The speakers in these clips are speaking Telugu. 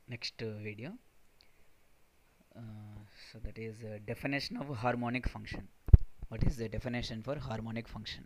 next uh, video uh, so that is uh, definition of harmonic function what is the definition for harmonic function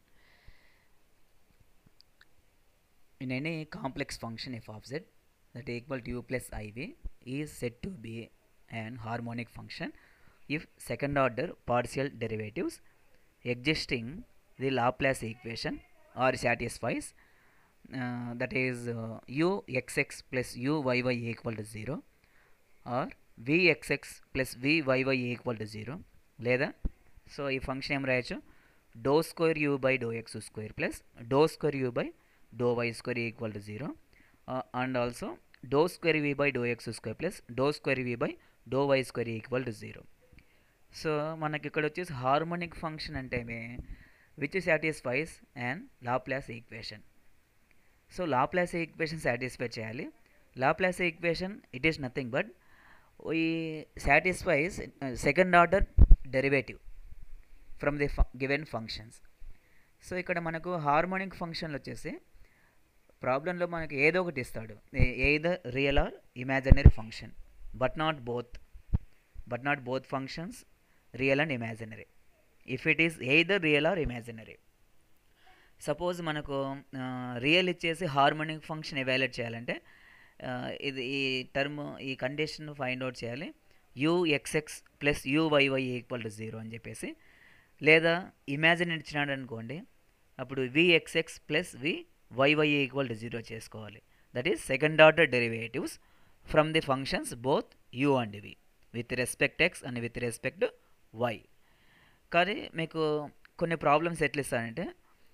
in any complex function f of z that equal to u plus iv is said to be an harmonic function if second order partial derivatives existing the Laplace equation are satisfies uh, that is uh, u xx plus u yy equal to 0 or vxx plus vyy equal to 0 లేదా సో ఈ ఫంక్షన్ ఏం రాయొచ్చు doh square u by do x square plus doh square u by do y square equal to zero and also doh square v by do x square plus doh square v by do y square equal to zero so మనకి ఇక్కడ వచ్చేసి హార్మోనిక్ ఫంక్షన్ అంటే which satisfies and Laplace equation so Laplace equation satisfy చేయాలి Laplace equation it is nothing but ఈ satisfies second order derivative from the given functions so ఇక్కడ మనకు హార్మోనిక్ ఫంక్షన్లు వచ్చేసి ప్రాబ్లంలో మనకి ఏదో ఒకటి ఇస్తాడు either real or imaginary function but not both but not both functions real and imaginary if it is either real or imaginary suppose మనకు రియల్ ఇచ్చేసి హార్మోనిక్ ఫంక్షన్ ఎవాల్యుయేట్ చేయాలంటే ఇది ఈ టర్మ్ ఈ కండిషన్ ఫైండ్ అవుట్ చేయాలి u x x plus u y y equal to zero అని చెప్పేసి లేదా ఇమాజిన్ ఇచ్చినాడు అనుకోండి అప్పుడు v x x plus v y y equal to zero చేసుకోవాలి that is second order derivatives from the functions both u and v with respect x and with respect y కానీ మీకు కొన్ని ప్రాబ్లమ్స్ ఎట్లా ఇస్తాడంటే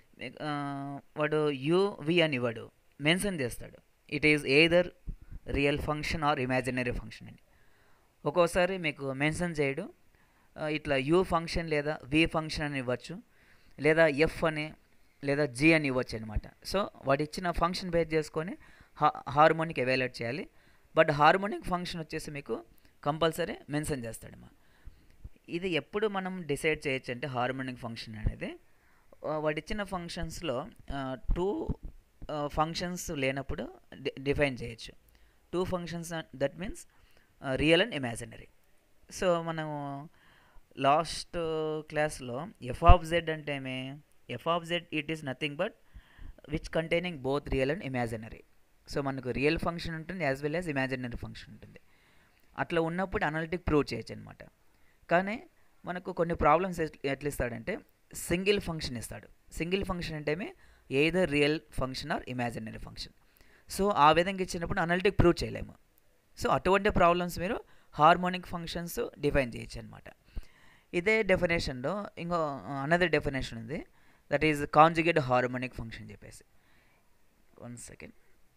వాడు యూ వి అని ఇవ్వడు మెన్షన్ చేస్తాడు it is either real function or imaginary function అని ఒక్కోసారి మీకు మెన్షన్ చేయడు ఇట్లా యూ ఫంక్షన్ లేదా వి ఫంక్షన్ అని ఇవ్వచ్చు లేదా ఎఫ్ అని లేదా జీ అని ఇవ్వచ్చు అనమాట సో వాడు ఇచ్చిన ఫంక్షన్ బేస్ చేసుకొని హార్మోనిక్ ఎవాల్యుయేట్ చేయాలి బట్ హార్మోనిక్ ఫంక్షన్ వచ్చేసి మీకు కంపల్సరీ మెన్షన్ చేస్తాడమ్మా ఇది ఎప్పుడు మనం డిసైడ్ చేయొచ్చు అంటే హార్మోనిక్ ఫంక్షన్ అనేది వాడిచ్చిన ఫంక్షన్స్లో టూ ఫంక్షన్స్ లేనప్పుడు డిఫైన్ చేయొచ్చు two functions that means real and imaginary so మనము లాస్ట్ క్లాస్లో ఎఫ్ ఆఫ్ జెడ్ అంటే ఏమే f of z it is nothing but which containing both real and imaginary so మనకు రియల్ ఫంక్షన్ ఉంటుంది as well as imaginary function ఉంటుంది అట్లా ఉన్నప్పుడు అనలిటిక్ ప్రూవ్ చేయొచ్చు అనమాట కానీ మనకు కొన్ని ప్రాబ్లమ్స్ ఎట్లా ఇస్తాడంటే సింగిల్ ఫంక్షన్ ఇస్తాడు సింగిల్ ఫంక్షన్ అంటే either real function or imaginary function so ఆ విధంగా ఇచ్చినప్పుడు అనలిటిక్ ప్రూవ్ చేయలేము సో అటువంటి ప్రాబ్లమ్స్ మీరు హార్మోనిక్ ఫంక్షన్స్ డిఫైన్ చేయొచ్చు అనమాట ఇదే డెఫినేషన్లో ఇంకో అనదర్ డెఫినేషన్ ఉంది that is conjugate harmonic function చెప్పేసి వన్ సెకండ్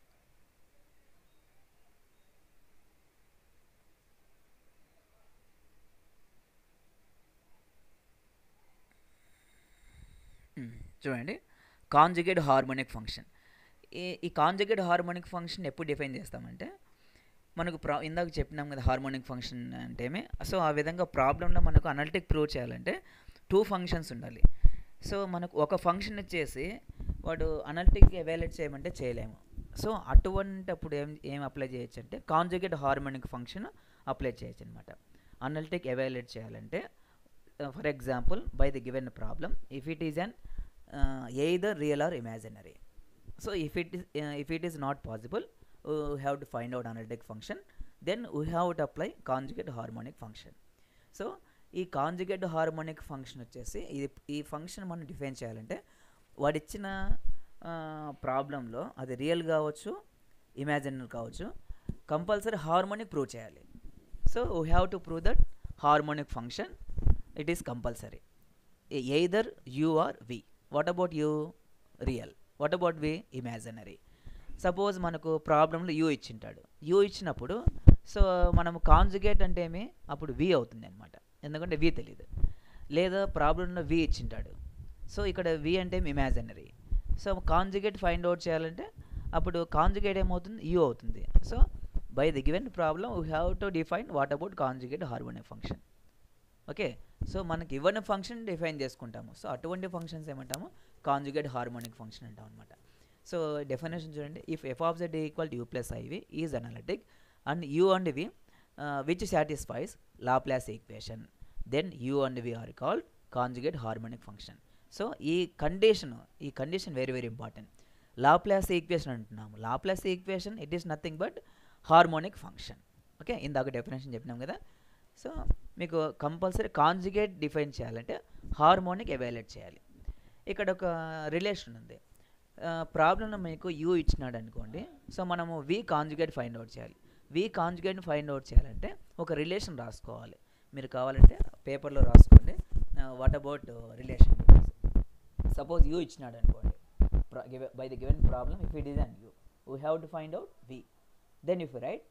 చూడండి కాంజుగేట్ హార్మోనిక్ ఫంక్షన్ ఈ ఈ కాంజుగేట్ హార్మోనిక్ ఫంక్షన్ ఎప్పుడు డిఫైన్ చేస్తామంటే మనకు ప్రా ఇందాక చెప్పినాం కదా హార్మోనిక్ ఫంక్షన్ అంటేమే సో ఆ విధంగా ప్రాబ్లంలో మనకు అనలిటిక్ ప్రూవ్ చేయాలంటే టూ ఫంక్షన్స్ ఉండాలి సో మనకు ఒక ఫంక్షన్ ఇచ్చేసి వాడు అనలిటిక్ ఎవాల్యుయేట్ చేయమంటే చేయలేము సో అటువంటప్పుడు ఏం ఏం అప్లై చేయొచ్చు అంటే కాంజుగేట్ హార్మోనిక్ ఫంక్షన్ అప్లై చేయొచ్చు అనమాట అనలిటిక్ ఎవాల్యుయేట్ చేయాలంటే for example by the given problem if it is un either real or imaginary so if it is if it is not possible we have to find out analytic function then we have to apply conjugate harmonic function so ఈ కాంజుగేట్ హార్మోనిక్ ఫంక్షన్ వచ్చేసి ఇది ఈ ఫంక్షన్ మనం డిఫైన్ చేయాలంటే వాడిచ్చిన ప్రాబ్లంలో అది రియల్ కావచ్చు ఇమాజినరీ కావచ్చు కంపల్సరీ హార్మోనిక్ ప్రూవ్ చేయాలి so we have to prove that harmonic function it is compulsory either u or v what about u real what about v imaginary suppose మనకు ప్రాబ్లంలో యూ ఇచ్చింటాడు యూ ఇచ్చినప్పుడు సో మనము కాంజుగేట్ అంటే ఏమి అప్పుడు వి అవుతుంది అనమాట ఎందుకంటే వి తెలియదు లేదా ప్రాబ్లంలో వి ఇచ్చింటాడు సో ఇక్కడ వి అంటే imaginary so conjugate find out చేయాలంటే అప్పుడు కాంజుగేట్ ఏమవుతుంది యూ అవుతుంది so by the given problem we have to define what about conjugate harmonic function okay so మనకి ఇవ్వని ఫంక్షన్ డిఫైన్ చేసుకుంటాము సో అటువంటి ఫంక్షన్స్ ఏమంటాము కాంజుగేట్ హార్మోనిక్ ఫంక్షన్ అంటాం అనమాట సో డెఫినేషన్ చూడండి if f of z equal to u plus iv is analytic and u and v which satisfies Laplace equation then u and we are called conjugate harmonic function so ఈ కండిషన్ ఈ condition very very important Laplace equation అంటున్నాము Laplace equation it is nothing but harmonic function okay ఇందాక డెఫినేషన్ చెప్పినాం కదా సో మీకు కంపల్సరీ కాంజుగేట్ డిఫైన్ చేయాలంటే హార్మోనిక్ ఎవాల్యుయేట్ చేయాలి ఇక్కడ ఒక రిలేషన్ ఉంది ప్రాబ్లంలో మీకు యూ ఇచ్చినాడు అనుకోండి సో మనము వి కాంజుగేట్ ఫైండ్ అవుట్ చేయాలి వి కాంజుగేట్ ఫైండ్ అవుట్ చేయాలంటే ఒక రిలేషన్ రాసుకోవాలి మీరు కావాలంటే పేపర్లో రాసుకోండి what about relation suppose u ఇచ్చినాడు అనుకోండి by the given problem if it is and u we have to find out v then if write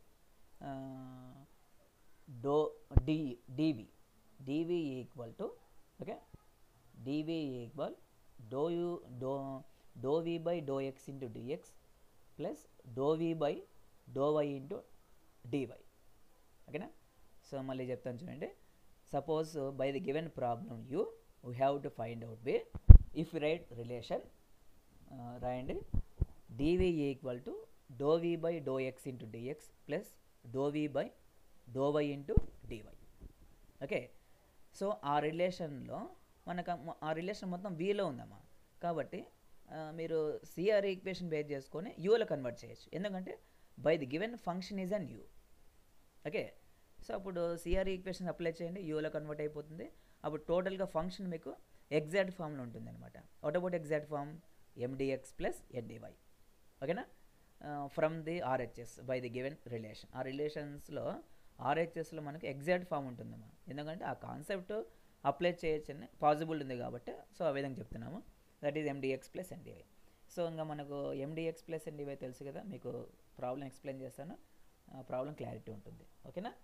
do d dv dv equal to okay dv equal do u do do v by do x into dx plus do v by do y into dy ఓకేనా సో మళ్ళీ చెప్తాను చూడండి suppose by the given problem u we have to find out v if write relation రాయండి dv equal to do v by do x into dx plus do v by do y into dy okay so ఆ రిలేషన్లో మనకు ఆ రిలేషన్ మొత్తం వీలో ఉందమ్మా కాబట్టి మీరు సిఆర్ ఈక్వేషన్ బేస్ చేసుకొని యూలో కన్వర్ట్ చేయొచ్చు ఎందుకంటే by the given function is an u okay so అప్పుడు సిఆర్ ఈక్వేషన్ అప్లై చేయండి యూలో కన్వర్ట్ అయిపోతుంది అప్పుడు టోటల్గా ఫంక్షన్ మీకు ఎగ్జాక్ట్ ఫామ్లో ఉంటుంది అనమాట what about exact form Mdx plus Ndy ఓకేనా from the RHS by the given relation ఆ రిలేషన్స్లో ఆర్హెచ్ఎస్లో మనకి ఎగ్జాక్ట్ ఫామ్ ఉంటుందమ్మా ఎందుకంటే ఆ కాన్సెప్ట్ అప్లై చేయొచ్చని పాసిబుల్ ఉంది కాబట్టి సో ఆ విధంగా చెప్తున్నాము that is Mdx plus Ndy so ఇంకా మనకు ఎండిఎక్స్ ప్లస్ ఎన్డివై తెలుసు కదా మీకు ప్రాబ్లం ఎక్స్ప్లెయిన్ చేస్తాను ప్రాబ్లం క్లారిటీ ఉంటుంది ఓకేనా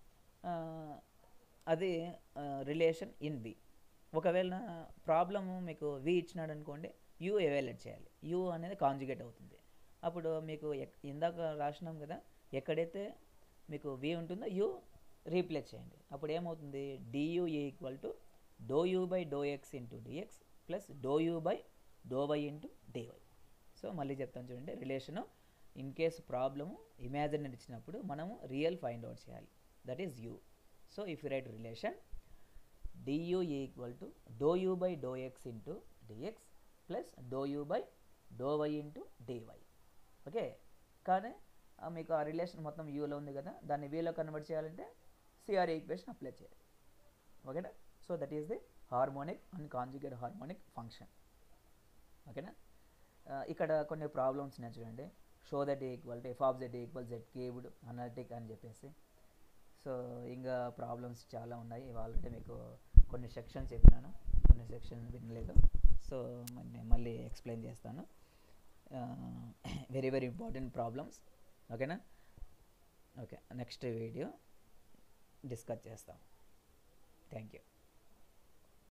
అది రిలేషన్ ఇన్ వి ఒకవేళ ప్రాబ్లము మీకు వి ఇచ్చినాడు అనుకోండి యూ ఎవాల్యుయేట్ చేయాలి యూ అనేది కాంజుగేట్ అవుతుంది అప్పుడు మీకు ఇందాక రాసినాం కదా ఎక్కడైతే మీకు వి ఉంటుందో యూ రీప్లేస్ చేయండి అప్పుడు ఏమవుతుంది du equal to do u by do x into dx plus do u by do y into dy so మళ్ళీ చెప్తాను చూడండి relation in case problem imaginary ఇచ్చినప్పుడు మనము రియల్ ఫైండ్ అవుట్ చేయాలి that is u so if u write relation du equal to do u by do x into dx plus do u by do y into dy okay కానీ మీకు ఆ రిలేషన్ మొత్తం యూలో ఉంది కదా దాన్ని వీలో కన్వర్ట్ చేయాలంటే సిఆర్ ఈక్వేషన్ అప్లై చేయాలి ఓకేనా so that is the harmonic and conjugate harmonic function ఓకేనా ఇక్కడ కొన్ని ప్రాబ్లమ్స్ ఉన్నాయి చూడండి show that equal to f of z equal z cubed analytic అని చెప్పేసి సో ఇంకా ప్రాబ్లమ్స్ చాలా ఉన్నాయి ఆల్రెడీ మీకు కొన్ని సెక్షన్స్ చెప్పినాను కొన్ని సెక్షన్ వినలేదు సో నేను మళ్ళీ ఎక్స్ప్లెయిన్ చేస్తాను వెరీ వెరీ ఇంపార్టెంట్ ప్రాబ్లమ్స్ ఓకేనా ఓకే నెక్స్ట్ వీడియో డిస్కస్ చేస్తాం థ్యాంక్ యూ